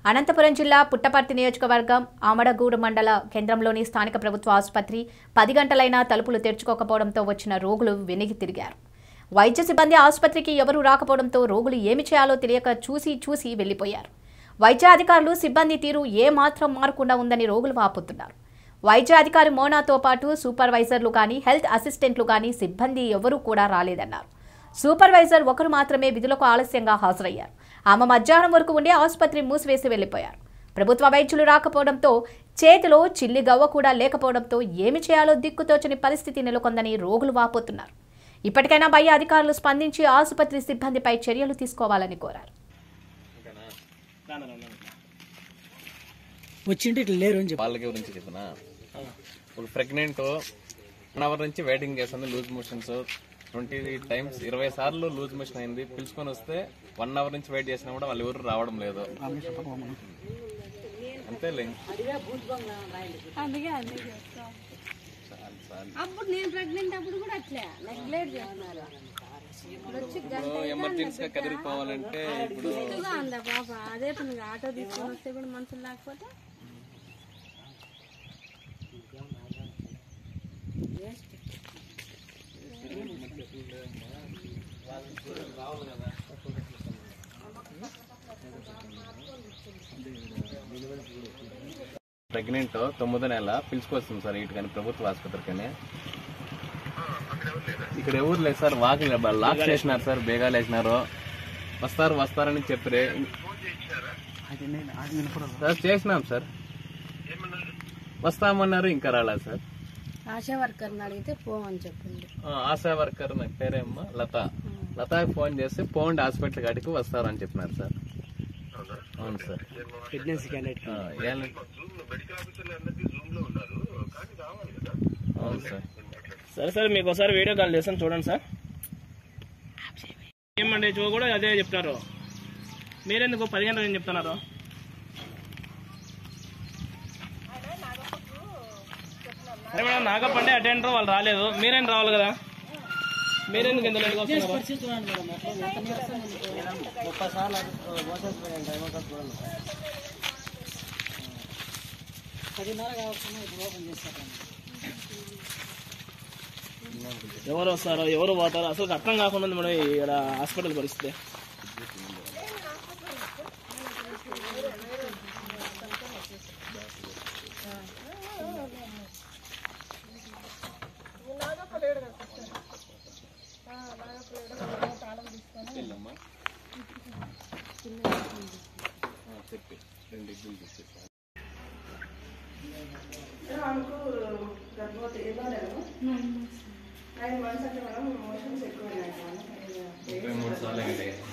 అనంతపురం జిల్లా పుట్టపర్తి నియోజకవర్గం ఆమడగూడు మండల కేంద్రంలోని స్థానిక ప్రభుత్వ ఆసుపత్రి పది గంటలైనా తలుపులు తెరుచుకోకపోవడంతో వచ్చిన రోగులు వెనిగి తిరిగారు వైద్య సిబ్బంది ఆసుపత్రికి ఎవరూ రాకపోవడంతో రోగులు ఏమి చేయాలో తెలియక చూసి చూసి వెళ్లిపోయారు వైద్య అధికారులు సిబ్బంది తీరు ఏ మాత్రం మారకుండా ఉందని రోగులు వాపోతున్నారు వైద్య అధికారి మోనాతో పాటు సూపర్వైజర్లు కానీ హెల్త్ అసిస్టెంట్లు కానీ సిబ్బంది ఎవరూ కూడా రాలేదన్నారు సూపర్వైజర్ ఒకరు మాత్రమే విధులకు ఆలస్యంగా హాజరయ్యారు ఆమె మధ్యాహ్నం వరకు ఉండి ఆసుపత్రి మూసివేసి వెళ్లిపోయారు ప్రభుత్వ వైద్యులు రాకపోవడంతో చేతిలో చిల్లి గవ్వ కూడా లేకపోవడంతో ఏమి చేయాలో దిక్కుతోచని పరిస్థితి నెలకొందని రోగులు వాపోతున్నారు ఇప్పటికైనా భయ అధికారులు స్పందించి ఆసుపత్రి సిబ్బందిపై చర్యలు తీసుకోవాలని కోరారు వచ్చింటే ఇట్లా లేరు అని చెప్పి వాళ్ళ గురించి చెప్పిన ఒక ప్రెగ్నెంట్ వన్ అవర్ నుంచి వెయిటింగ్ చేస్తుంది లూజ్ మోషన్స్ ట్వంటీ టైమ్స్ ఇరవై సార్లు లూజ్ మోషన్ అయింది పిలుచుకొని వస్తే వన్ అవర్ నుంచి వెయిట్ చేసినా కూడా వాళ్ళు ఎవరు రావడం లేదు అంతేలే అందుకే అందుకే చెప్తా. అప్పుడు నేను ప్రెగ్నెంట్ అప్పుడు కూడా అట్లే నెగ్లెక్ట్ చేస్తున్నారు ఇప్పుడు వచ్చి గంట ఎమర్జెన్సీగా కదిలిపోవాలంటే ఇప్పుడు ఇదిగా ఉందా పాప అదే పనిగా ఆటో తీసుకొని వస్తే కూడా మనుషులు లేకపోతే ప్రెగ్నెంట్ తొమ్మిదో నెల పిలుచుకొస్తుంది సార్ ఇటు కానీ ప్రభుత్వ ఆసుపత్రికని ఇక్కడ ఎవరు లేదు సార్ వాకి లాక్ చేసినారు సార్ బేగాలు వేసినారు వస్తారు వస్తారని చెప్పారు సార్ చేసినాం సార్ వస్తామన్నారు ఇంకా రాలేదు సార్ ఆశా వర్కర్ని అడిగితే పోమని చెప్పింది ఆ, ఆశా వర్కర్ నా పేరేమ్మా లత లతకి ఫోన్ చేస్తే పోండి హాస్పిటల్ కాడికి వస్తారని చెప్పినారు సార్ అవును సార్ ప్రెగ్నెన్సీ క్యాండిడేట్ ఆ, ఏం- అవును సార్ సరే సరే మీకు ఒకసారి వీడియో కాల్ చేస్తాను చూడండి సార్ ఏమండి చూ కూడా అదే చెప్తారు మీరెందుకు పది గంటలు ఏం చెప్తున్నారు అరే మేడం నాగపండే అటెండర్ వాళ్ళు రాలేదు మీరేం రావాలి కదా మీరెందుకు ఎంత లేట్గా వస్తున్నారు పరిస్థితి చూడండి మేడం ఎట్లా ఎంత నీరసం ఉంది మేడం ముప్పై సార్లు మోసెస్ పోయాను టైం ఒకటి చూడండి పదిన్నర కావకుండా ఇప్పుడు ఓపెన్ చేస్తారు ఎవరు వస్తారో ఎవరు పోతారో అసలు అర్థం కాకుండా ఉంది మేడం ఇక్కడ హాస్పిటల్ పరిస్థితి ముప్పై మూడు సార్లు అయింది